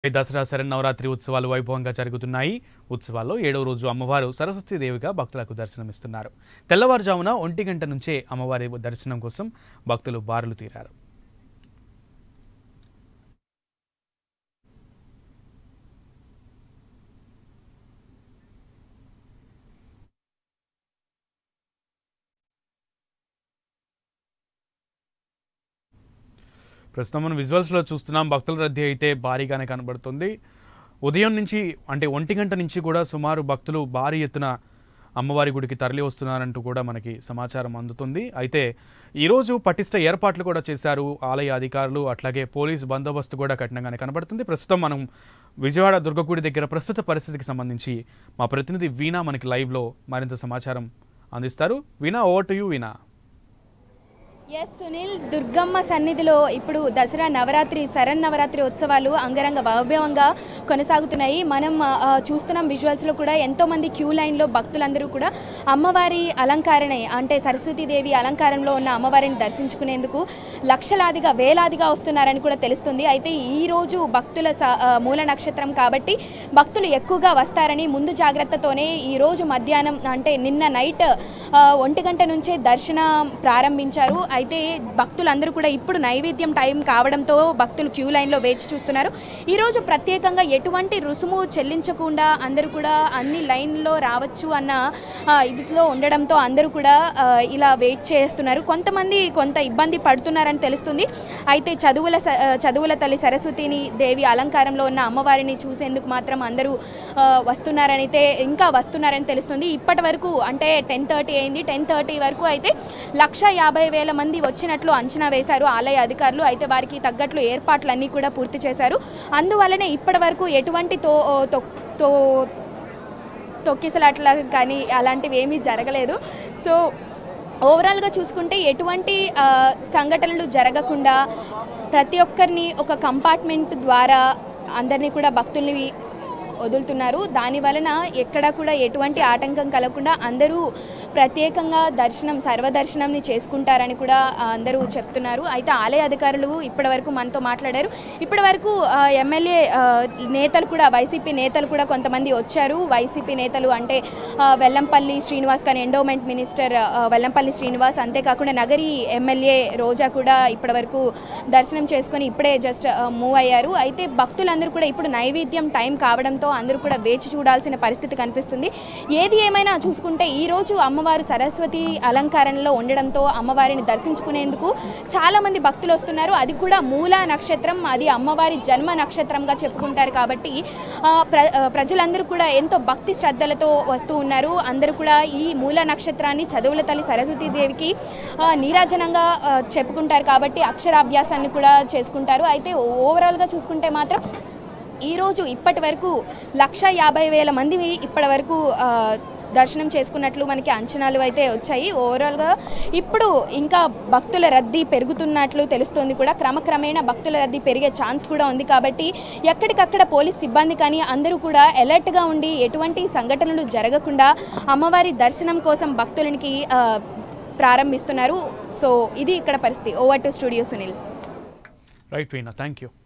దసరా శరన్నవరాత్రి ఉత్సవాలు వైభవంగా జరుగుతున్నాయి ఉత్సవాల్లో ఏడవ రోజు అమ్మవారు సరస్వతీదేవిగా భక్తులకు దర్శనమిస్తున్నారు తెల్లవారుజామున ఒంటి గంట నుంచే అమ్మవారి దర్శనం కోసం భక్తులు బారులు తీరారు ప్రస్తుతం మనం విజువల్స్లో చూస్తున్నాం భక్తుల రద్దీ అయితే భారీగానే కనబడుతుంది ఉదయం నుంచి అంటే ఒంటి గంట నుంచి కూడా సుమారు భక్తులు భారీ ఎత్తున అమ్మవారి గుడికి తరలి వస్తున్నారంటూ కూడా మనకి సమాచారం అందుతుంది అయితే ఈరోజు పటిష్ట ఏర్పాట్లు కూడా చేశారు ఆలయ అధికారులు అట్లాగే పోలీస్ బందోబస్తు కూడా కఠినంగానే కనబడుతుంది ప్రస్తుతం మనం విజయవాడ దుర్గగుడి దగ్గర ప్రస్తుత పరిస్థితికి సంబంధించి మా ప్రతినిధి వీణా మనకి లైవ్లో మరింత సమాచారం అందిస్తారు Veena over to you Veena yes Sunil Durgamma సన్నిధిలో ఇప్పుడు దసరా నవరాత్రి శరణ్ నవరాత్రి ఉత్సవాలు అంగరంగ వైభవంగా కొనసాగుతున్నాయి మనం ఆ, చూస్తున్నాం విజువల్స్లో కూడా ఎంతోమంది క్యూ లైన్లో భక్తులందరూ కూడా అమ్మవారి అలంకారణ అంటే సరస్వతీదేవి అలంకారంలో ఉన్న అమ్మవారిని దర్శించుకునేందుకు లక్షలాదిగా వేలాదిగా వస్తున్నారని కూడా తెలుస్తుంది అయితే ఈ రోజు భక్తుల స- ఆ, మూల నక్షత్రం కాబట్టి భక్తులు ఎక్కువగా వస్తారని ముందు జాగ్రత్తతోనే ఈ రోజు మధ్యాహ్నం అంటే నిన్న నైట్ ఆ, ఒంటి గంట నుంచే దర్శనం ప్రారంభించారు అయితే భక్తులందరూ కూడా ఇప్పుడు నైవేద్యం టైం కావడంతో భక్తులు క్యూ లైన్లో వేచి చూస్తున్నారు ఈరోజు ప్రత్యేకంగా ఎటువంటి రుసుము చెల్లించకుండా అందరూ కూడా అన్ని లైన్లో రావచ్చు అన్న ఆ, ఇదిలో ఉండడంతో అందరూ కూడా ఆ, ఇలా వెయిట్ చేస్తున్నారు కొంతమంది కొంత ఇబ్బంది పడుతున్నారని తెలుస్తుంది అయితే చదువుల స- ఆ, చదువుల తల్లి సరస్వతిని దేవి అలంకారంలో ఉన్న అమ్మవారిని చూసేందుకు మాత్రం అందరూ ఆ, వస్తున్నారని అయితే ఇంకా వస్తున్నారని తెలుస్తుంది ఇప్పటి వరకు అంటే టెన్ థర్టీ అయింది టెన్ థర్టీ వరకు అయితే లక్ష యాభై వేల మంది వచ్చినట్లు అంచనా వేశారు ఆలయ అధికారులు అయితే వారికి తగ్గట్లు ఏర్పాట్లన్నీ కూడా పూర్తి చేశారు అందువల్లనే ఇప్పటి వరకు ఎటువంటి తో తో- తో తొక్కిసలాట్ల కానీ అలాంటివి ఏమీ జరగలేదు సో ఓవరాల్గా చూసుకుంటే ఎటువంటి ఆ, సంఘటనలు జరగకుండా ప్రతి ఒక్కరిని ఒక కంపార్ట్మెంట్ ద్వారా అందరినీ కూడా భక్తుల్ని వదులుతున్నారు దాని వలన ఎక్కడ కూడా ఎటువంటి ఆటంకం కలగకుండా అందరూ ప్రత్యేకంగా దర్శనం సర్వదర్శనంని చేసుకుంటారని కూడా ఆ, అందరూ చెప్తున్నారు అయితే ఆలయ అధికారులు ఇప్పటివరకు మనతో మాట్లాడారు ఇప్పటివరకు ఆ, ఎమ్మెల్యే ఆ, నేతలు కూడా వైసీపీ నేతలు కూడా కొంతమంది వచ్చారు వైసీపీ నేతలు అంటే ఆ, వెల్లంపల్లి శ్రీనివాస్ కానీ ఎండోమెంట్ మినిస్టర్ ఆ, వెల్లంపల్లి శ్రీనివాస్ అంతేకాకుండా నగరి ఎమ్మెల్యే రోజా కూడా ఇప్పటివరకు దర్శనం చేసుకొని ఇప్పుడే జస్ట్ మూవ్ అయ్యారు అయితే భక్తులందరూ కూడా ఇప్పుడు నైవేద్యం టైం కావడంతో అందరూ కూడా వేచి చూడాల్సిన పరిస్థితి కనిపిస్తుంది ఏది ఏమైనా చూసుకుంటే ఈ రోజు అమ్మవారు సరస్వతి అలంకరణలో ఉండడంతో అమ్మవారిని దర్శించుకునేందుకు చాలా మంది భక్తులు వస్తున్నారు అది కూడా మూల నక్షత్రం అది అమ్మవారి జన్మ నక్షత్రంగా చెప్పుకుంటారు కాబట్టి ఆ, ప్ర ఆ, ప్రజలందరూ కూడా ఎంతో భక్తి శ్రద్ధలతో వస్తూ ఉన్నారు అందరూ కూడా ఈ మూల నక్షత్రాన్ని చదువుల తల్లి సరస్వతీదేవికి ఆ, నీరాజనంగా ఆ, చెప్పుకుంటారు కాబట్టి అక్షరాభ్యాసాన్ని కూడా చేసుకుంటారు అయితే ఓవరాల్గా చూసుకుంటే మాత్రం ఈరోజు ఇప్పటి వరకు లక్ష యాభై వేల మంది ఇప్పటి వరకు ఆ, దర్శనం చేసుకున్నట్లు మనకి అంచనాలు అయితే వచ్చాయి ఓవరాల్గా ఇప్పుడు ఇంకా భక్తుల రద్దీ పెరుగుతున్నట్లు తెలుస్తోంది కూడా క్రమక్రమేణా భక్తుల రద్దీ పెరిగే ఛాన్స్ కూడా ఉంది కాబట్టి ఎక్కడికక్కడ పోలీస్ సిబ్బంది కానీ అందరూ కూడా అలర్ట్గా ఉండి ఎటువంటి సంఘటనలు జరగకుండా అమ్మవారి దర్శనం కోసం భక్తులకి ఆ, ప్రారంభిస్తున్నారు సో ఇది ఇక్కడ పరిస్థితి over to studio Sunil right Veena thank you